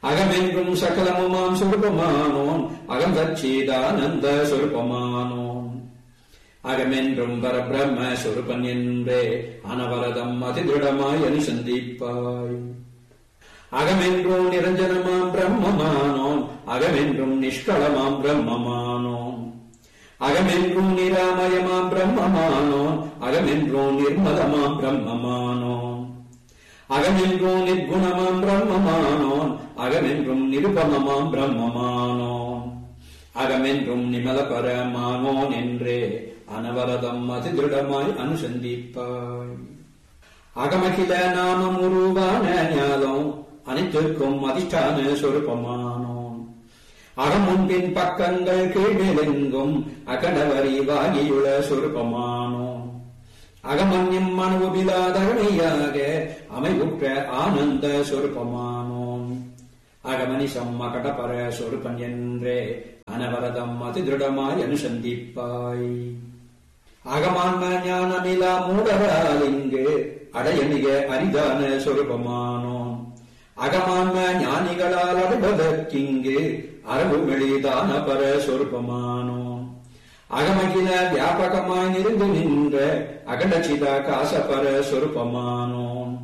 அகமென்றும் சகலமுமாம் சொருபமானோன் அகம் சச்சிதானந்த சொருபமானோன் அகமென்றும் பரபிரம்ம சொருபன் என்றே அனவரதம் அதிதிருடமாய் அனுசந்திப்பாய் அகமென்றும் நிரஞ்சனமாம் பிரம்மமானோன் அகமென்றும் நிஷ்களமாம் பிரம்மமானோன் அகமென்றும் நிராமயமாம் பிரம்மமானோன் அகமென்றும் நிர்மலமாம் பிரம்மமானோன் அகமென்றும் நிர்குணமாம் பிரம்மமானோன் அகமென்றும் நிருபமமாம் பிரம்மமானோன் அகமென்றும் நிமல பரமானோன் என்றே அனவரதம் அதிதிருடமாய் அனுசந்திப்பாய் அகமகில நாமம் உருவான ஞானம் அனைத்திற்கும் அதிஷ்டான சொருப்பமானோம் அகமுன்பின் பக்கங்கள் கீழ்நிலெங்கும் அகடவரி வாகியுள்ள சொருப்பமானோம் அகமன்யம் மனுவிலாதகமையாக அமைவுற்ற ஆனந்த சொருப்பமானோம் அகமனிசம் அகடபர சொருப்பன் என்றே அனவரதம் அதிதிருடமாய் அனுசந்திப்பாய் அகமான்ம ஞானமிலா மூடரால் இங்கு அடைய மிக அரிதான சொருபமானோம் அகமான்ம ஞானிகளால் அடைவதற்கிங்கு அரபு மெளிதான பர சொருபமானோம் அகமகில வியாபகமாய் நிருந்து நின்ற அகண்டச்சித காசபர சொருபமானோம்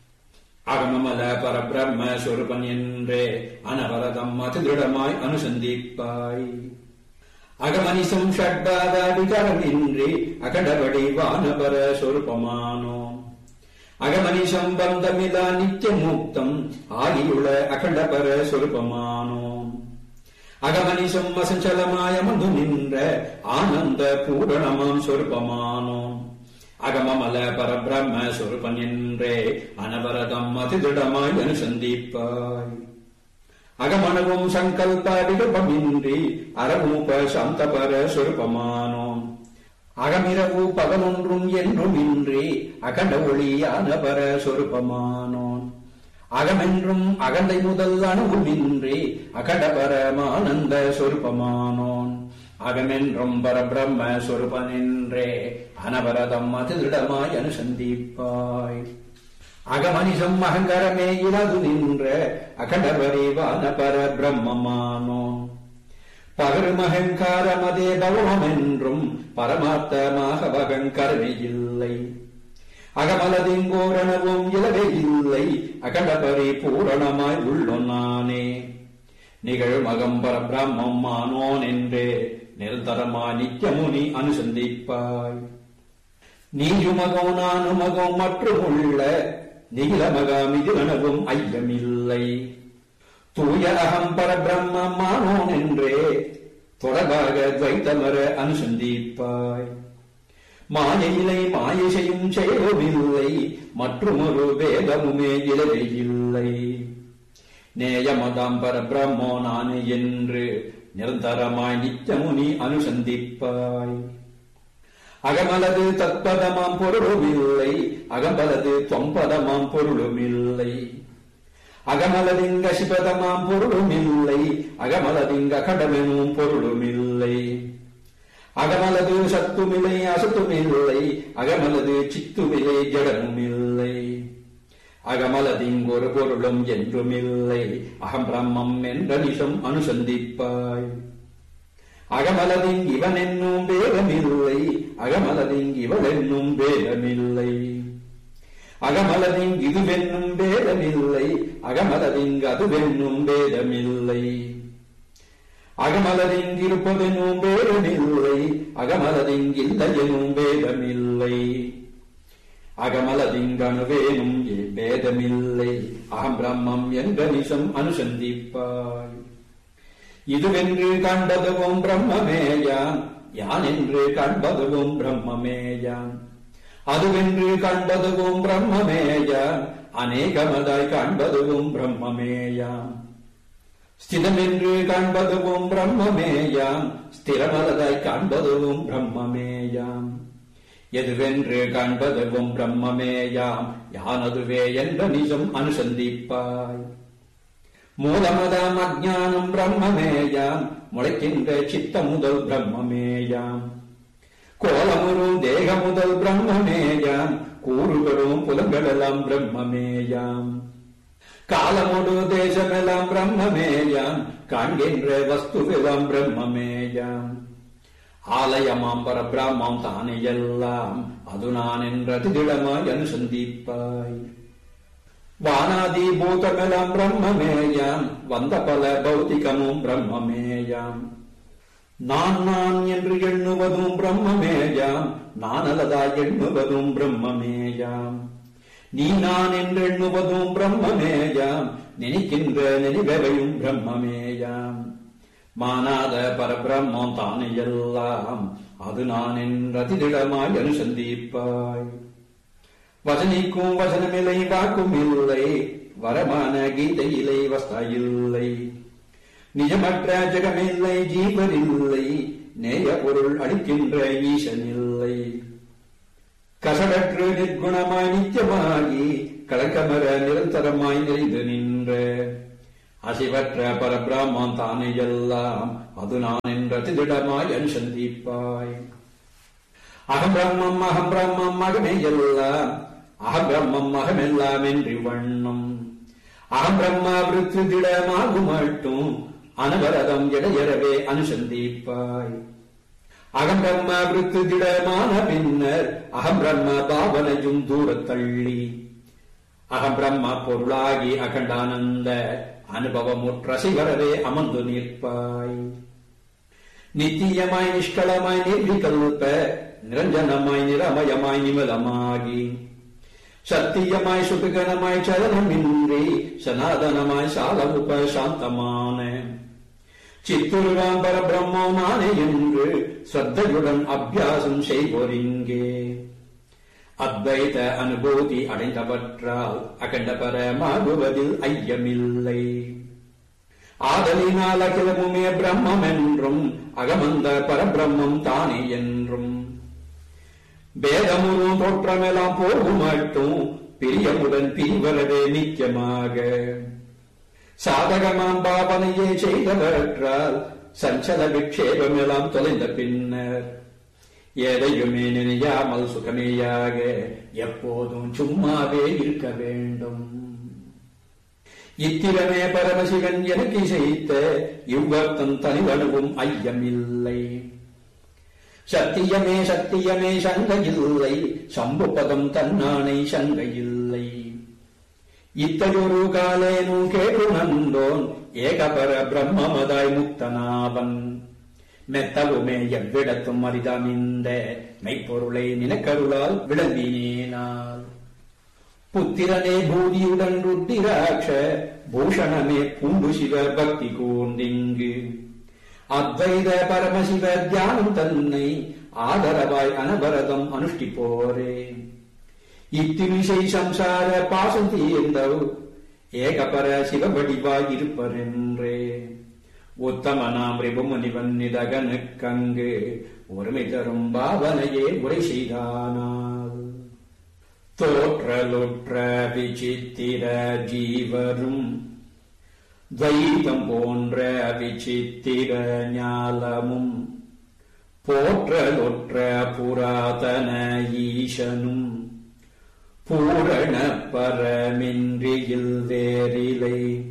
அகமமல பரபிரம்ம சொருபன் என்றே அனவரதம் அதிதிருடமாய் அனுசந்திப்பாய் அகமனிசம் ஷட்பாத விகாரமின்றி அகடபடி வானபர சொருபமானோம் அகமனிசம் பந்தமிதா நித்திய முக்தம் ஆகியுள்ள அகண்டபர சொருபமானோம் அகமனிசம் அசஞ்சலமாயமந்து நின்ற ஆனந்த பூரணமாம் சொருபமானோம் அகமமல பரபிரம்ம சொருபன் என்றே அனவரதம் அதிதிடமாய் அனுசந்திப்பாய் அகமனவும் சங்கல்ப விகல்பமின்றி அரூப சந்தபர சொருபமானோம் அகமிரவு பகலொன்றும் என்றும் இன்றி அகண்ட ஒளியான பர சொருபமானோன் அகமென்றும் அகண்டை முதல் அணுகுமின்றி அகடபரமானந்த சொருபமானோன் அகமென்றும் பரபிரம்ம சொருபனென்றே அனவரதம் அதிதிடமாய் அனுசந்திப்பாய் அகமனிசம் அகங்கரமே இலது நின்ற அகண்டபரிவான பர பிரம்மமானோன் பகரும் அகங்காரமதே பவம் என்றும் பரமார்த்தமாக அகங்கரமே இல்லை அகமலதிங்கோரணவும் இலவே இல்லை அகண்டபரி பூரணமாய் உள்ளொன்னானே நிகழும் அகம்பர பிரம்மம் ஆனோன் என்றே நிரந்தரமா நித்தியமுனி அனுசந்திப்பாய் நீயுமகோ நானுமகோ மற்றும் உள்ள நிகிலமகாமிதிலனவும் ஐயமில்லை தூய அகம் பரபிரம்மமானோன் என்றே தொடர்பாக துவைத்தமர அனுசந்திப்பாய் மாயையிலை மாயை செய்யும் செயலுமில்லை மற்றுமொரு வேதமுமே இலவே இல்லை நேயமதாம் பரபிரம்மோ நானே என்று நிரந்தரமாய் நித்தமுனி அனுசந்திப்பாய் அகமலது தத்பதமாம் பொருளுமில்லை அகமலது தொம்பதமாம் பொருளுமில்லை அகமலதிங்க சிபதமாம் பொருளுமில்லை அகமலதிங்க கடமெனும் பொருளுமில்லை அகமலது சத்துமில்லை அசத்துமில்லை அகமலது சித்துமில்லை ஜடமுமில்லை அகமலதிங்கொரு பொருளும் என்றுமில்லை அகம் பிரம்மம் என்ற நிஷம் அனுசந்திப்பாய் அகமலதிங் இவன் என்னும் பேதமில்லை அகமலதிங் இவள் என்னும் பேதமில்லை அகமலதிங் இதுவென்னும் பேதமில்லை அகமலதிங் அதுவென்னும் பேதமில்லை அகமலதிங் இருப்பதெனும் பேதமில்லை அகமலதிங் இல்லையெனும் பேதமில்லை அகமலதிங்கணுவேனும் பேதமில்லை அகம் பிரம்மம் என்ற நிஷம் அனுசந்திப்பாய் இதுவென்று கண்டதுவும் பிரம்மமேயான் யான் என்று கண்பதுவும் பிரம்மமேயான் அதுவென்று கண்பதுவும் பிரம்மமேயான் அநேகமதாய் காண்பதுவும் பிரம்மமேயாம் ஸ்திதமென்று காண்பதுவும் பிரம்மமேயாம் ஸ்திரமலதாய் காண்பதுவும் பிரம்மமேயாம் எதுவென்று காண்பதுவும் பிரம்மமேயாம் யானதுவே என்ற நிஜம் அனுசந்திப்பாய் மூலமதாம் அஜானம் பிரம்மமேயாம் முளைக்கின்ற சித்த முதல் பிரம்மமேயாம் கோலமுறும் தேக முதல் பிரம்மமேயாம் கூறுகளும் புலங்களெல்லாம் பிரம்மமேயாம் காலமுடு தேசமெல்லாம் பிரம்மமேயாம் காண்கின்ற வஸ்துவெல்லாம் பிரம்மமேயாம் ஆலயமாம் பரபிராமாம் தானே எல்லாம் அது நான் என்றது திடமாய் அனுசந்திப்பாய் வானாதி பூதமெல்லாம் பிரம்மமேயாம் வந்த பல பௌத்திகமும் பிரம்மமேயாம் நான் நான் என்று எண்ணுவதும் பிரம்மமேயாம் நான் அல்லதாய் எண்ணுவதும் பிரம்மமேயாம் நீ நான் என்று எண்ணுவதும் பிரம்மமேயாம் நினைக்கின்ற நினைவையும் பிரம்மமேயாம் மானாத பரபிரம்மம் தானே எல்லாம் அது நான் என்றதிடமாய் அனுசந்திப்பாய் வசனிக்கும் வசனமில்லை வாக்கும் இல்லை வரமான கீதையிலை வஸ்தா இல்லை நிஜமற்ற ஜெகமில்லை ஜீவன் இல்லை நேய பொருள் அளிக்கின்ற ஈசன் இல்லை கசடற்று நிர்குணமாய் நித்தியமாகி கலக்கமர நிரந்தரமாய் நிறைந்து நின்ற அசிவற்ற பரபிராமன் தானே எல்லாம் அது நான் என்ற திடமாய் அனுசந்திப்பாய் அகம் பிரம்மம் அகம் பிரம்மம் அகமே எல்லாம் அகம் பிரம்மம் அகமெல்லாம் என்று வண்ணம் அகம் பிரம்மா விருத்து திடமாகும் மட்டும் அனவரதம் இடையறவே அனுசந்திப்பாய் அகம் பிரம்ம விருத்து திடமான பின்னர் அகம் பிரம்ம பாவனையும் தூரத் தள்ளி அகம் பிரம்ம பொருளாகி அகண்டானந்த அனுபவமுற்ற சிவரவே அமர்ந்து நிற்பாய் நித்தியமாய் நிஷ்களமாய் நிர்விகல்ப நிரஞ்சனமாய் நிரமயமாய் நிமலமாகி சத்தியமாய் சுபிகனமாய் சலனமின்றி சனாதனமாய் சாலமுப சாந்தமான சித்துருவாம் பரபிரம்மம் நானே என்று ஸ்ரத்தையுடன் அபியாசம் செய்வோரிங்கே அத்வைத அனுபூதி அடைந்தவற்றால் அகண்ட பரமாகுவதில் ஐயமில்லை ஆதலினால் அகிலமுமே பிரம்மம் என்றும் அகமந்த பரபிரம்மம் தானே என்றும் வேதமுறும் தோற்றமெல்லாம் போகும் மட்டும் பிரியமுடன் பிரிவரவே நித்தியமாக சாதகமாம் பாவனையை செய்தவற்றால் சஞ்சல விக்ஷேபமெல்லாம் தொலைந்த பின்னர் எதையுமே நினையாமல் சுகமேயாக எப்போதும் சும்மாவே இருக்க வேண்டும் இத்திரமே பரமசிவன் எனக்கு இசைத்த இவ்வர்த்தம் தனிவனுவும் ஐயமில்லை சத்தியமே சத்தியமே சங்க இல்லை சம்புபதம் தன்னானை சங்க இல்லை இத்தகையொரு காலேனு கேட்டு நந்தோன் ஏகபர பிரம்மமதாய் முக்தனாவன் மெத்தவுமே எவ்விடத்தும் அரிதாமிந்த மெய்ப்பொருளை நினக்கருளால் விளம்பினேனால் புத்திரனே பூதியுடன் ருத்திராட்ச பூஷணமே பூண்டு சிவ பக்தி கூர்ந்திங்கு அத்வைத பரமசிவ தியானம் தன்னை ஆதரவாய் அனபரதம் அனுஷ்டிப்போரே இத்திவிசை சம்சார பாசம் தீர்ந்தவ் ஏகபர சிவவடிவாய் இருப்பரென்றே உத்தமனாம் ரிபுமுனிவன் நிதகனுக்கங்கு ஒருமை தரும் பாவனையே உரை செய்தானால் தோற்றலுற்ற விசித்திர ஜீவரும் துவைதம் போன்ற விசித்திர ஞாலமும் போற்றலுற்ற புராதன ஈசனும் பூரண பரமின்றியில் வேறிலை